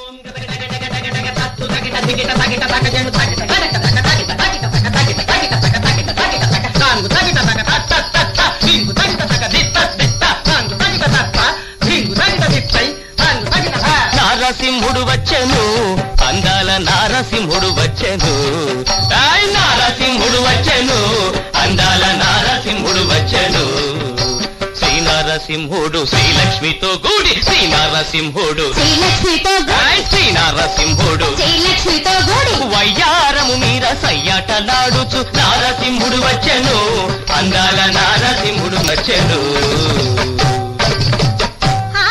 నారసింహుడు వచ్చెను అందాల నారసింహుడు వచ్చెను ఆయ్ నారసింహుడు వచ్చెను అందాల నారసింహుడు వచ్చెను శ్రీ నారసింహుడు శ్రీలక్ష్మితో కూడి శ్రీ నారసింహుడు శ్రీలక్ష్మితో గూడి ఆయ్ శ్రీ నారసింహుడు శ్రీలక్ష్మితో గూడి వయ్యారము మీర సయ్యాటలాడుచు నారసింహుడు వచ్చెను అందాల నారసింహుడు వచ్చెను ఆ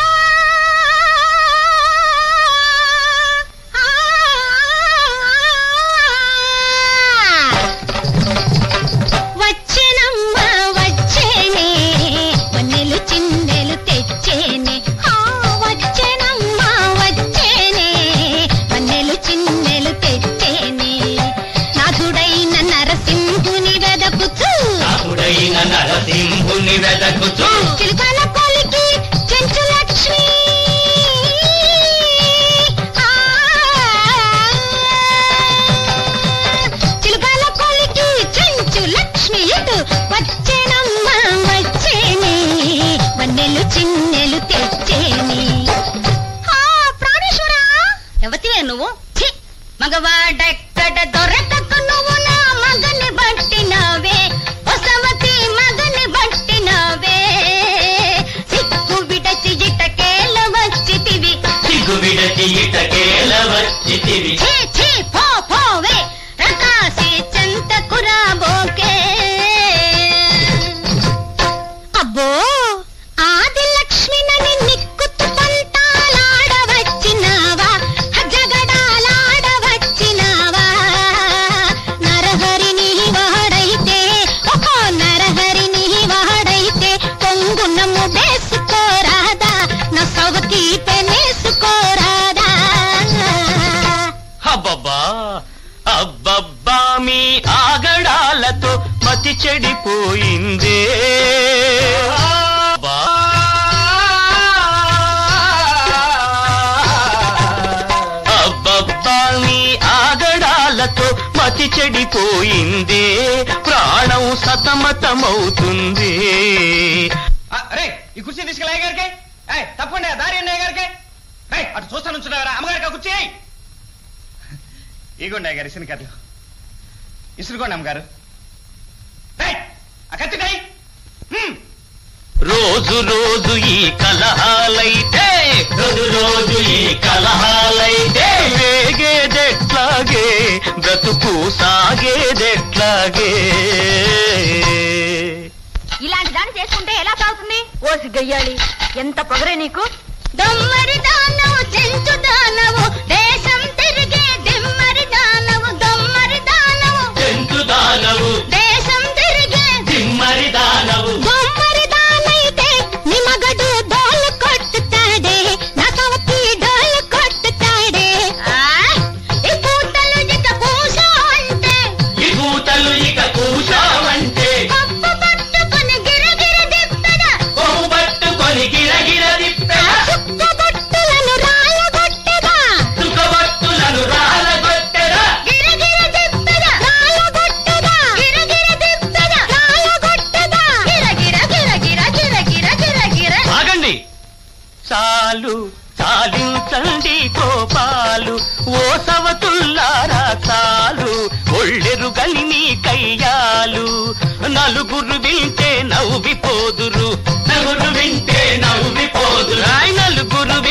వచ్చెనమ్మ వచ్చేనే వన్నెలు చిన్నెలు తెచ్చేనే ఆ వచ్చెనమ్మ వచ్చేనే వన్నెలు చిన్నెలు తెచ్చేనే నాథుడైన నరసింహుని వెదకుతూ నాకుడైన నరసింహుని వెదకుచు చిలుకల కొలికి చెంచు లక్ష్మి ఆ, చిలుకల కొలికి చెంచు లక్ష్మి ఇటు వచ్చేనమ్మ వచ్చేనే వన్నెలు చిన్నెలు తెచ్చేని ఆ, ప్రాణేశ్వరా ఎవతివే నువ్వు ఛీ, మగవాడెక్కడ దొరకక నువ్వు నా మగని బట్టినవే వసవతి మగని బట్టినవే సిక్కు విడచి ఇటకేల వచ్చితివి సిగ్గు విడచి ఇటకేల వచ్చితివి ఛీ ఛీ పో పోవే రకాసి చెంతకు రాబోకే అబ్బో ఆది లక్ష్మినని నిక్కుతు పంతాలాడవచ్చినావా జగడాలాడవచ్చినావా నరహరిని వాడైతే ఒక నరహరిని వాడైతే పొంగునము వేసుకోరాదా నా సౌకి పెనేసుకోరాదా అబ్బబ్బా అబ్బబ్బా మీ ఆగడాలతో మతి చెడిపోయిందే అబ్బా. అబ్బబ్బా మీ ఆగడాలతో మతి చెడిపోయిందే ప్రాణం సతమతమవుతుంది అరే ఈ కుర్చీ తీసుకెళ్ళి గారికి తప్పండి ఆ దారి అన్నయ్య గారికి రేయ్, అటు చూస్తాను ఉంచున్నారా అమ్మగారికి ఆ కుర్చీ ఏయ్. ఇగోండి అయ్య గారు ఇసిన కథలు ఇసురుకోండి అమ్మగారు రేయ్, ఆ కత్తి డై రోజు రోజు ఈ కలహాలైతే రోజు రోజు ఈ కలహాలైతే వేగేదెట్లాగే బ్రతుకు సాగేదెట్లాగే ఇలాంటి దాన్ని చేసుకుంటే ఎలా సాగుతుంది ఓసి గయ్యాలి ఎంత పొగరే నీకు దొమ్మరి దానవు చెంచు దానవు దేశం తిరిగే దిమ్మరి దానవు దొమ్మరి దానవు చెంచు దానవు దేశం తిరిగే దిమ్మరి దానవు దొమ్మరి దానైతే నిమగడు డోలు కొట్టుతాడే నా సవతి డోలు కొట్టుతాడే ఈ పూటలు ఇక కూసో అంటే ఈ కూతలు ఇక కూశావంటే కప్పు పట్టుకొని గిరగిర దిప్పగా కొమ్ము పట్టుకొని గిరగిర తిప్పెద చుక్కబొట్టులను రాలగొట్టగా సుఖభక్తులను రాలగొట్టెద గిరగిర దిప్పగా రాలగొట్టగా గిరగిర దిప్పగా రాలగొట్టగా గిరగిర గిరగిర గిరగిర గిరగిర ఆగండి చాలు చాలించండి కోపాలు ఓ సవతుల్లారా చాలు ఒళ్ళెరు గలిని కయ్యాలు నలుగురు వింటే నవ్విపోదురు నలుగురు వింటే నవ్విపోదురు ఆయ్ నలుగురు